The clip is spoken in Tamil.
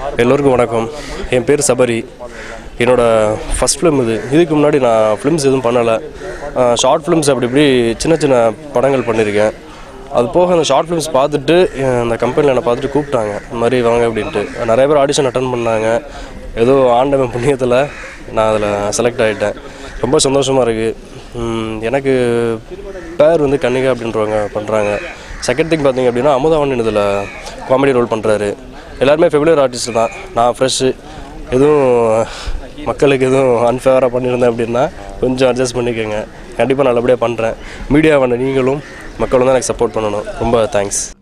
எல்லோருக்கும் வணக்கம் என் பேர் சபரி என்னோடய ஃபஸ்ட் ஃபிலிம் இது இதுக்கு முன்னாடி நான் ஃபிலிம்ஸ் எதுவும் பண்ணலை ஷார்ட் ஃபிலிம்ஸ் அப்படி இப்படி சின்ன சின்ன படங்கள் பண்ணியிருக்கேன் அது போக அந்த ஷார்ட் ஃபிலிம்ஸ் பார்த்துட்டு அஹ், அந்த கம்பெனியில் என்னை பார்த்துட்டு கூப்பிட்டாங்க இந்த மாதிரி வாங்க அப்படின்ட்டு நிறைய பேர் ஆடிஷன் அட்டன் பண்ணாங்க ஏதோ ஆண்டவன் புண்ணியத்தில் நான் அதில் செலக்ட் ஆகிட்டேன் ரொம்ப சந்தோஷமாக இருக்குது எனக்கு பேர் வந்து கன்னிகா அப்படின்றவங்க பண்ணுறாங்க செகண்ட் திங் பார்த்தீங்க அப்படின்னா அமுதாவன் இதில் காமெடி ரோல் பண்ணுறாரு எல்லாருமே ஃபெமிலியர் ஆர்டிஸ்ட் தான் நான் ஃப்ரெஷ்ஷு எதுவும் மக்களுக்கு எதுவும் அன்ஃபேவராக பண்ணியிருந்தேன் அப்படின்னா கொஞ்சம் அட்ஜஸ்ட் பண்ணிக்கோங்க கண்டிப்பாக நல்லபடியாக பண்ணுறேன் மீடியாவான நீங்களும் மக்களும் தான் எனக்கு சப்போர்ட் பண்ணணும் ரொம்ப தேங்க்ஸ்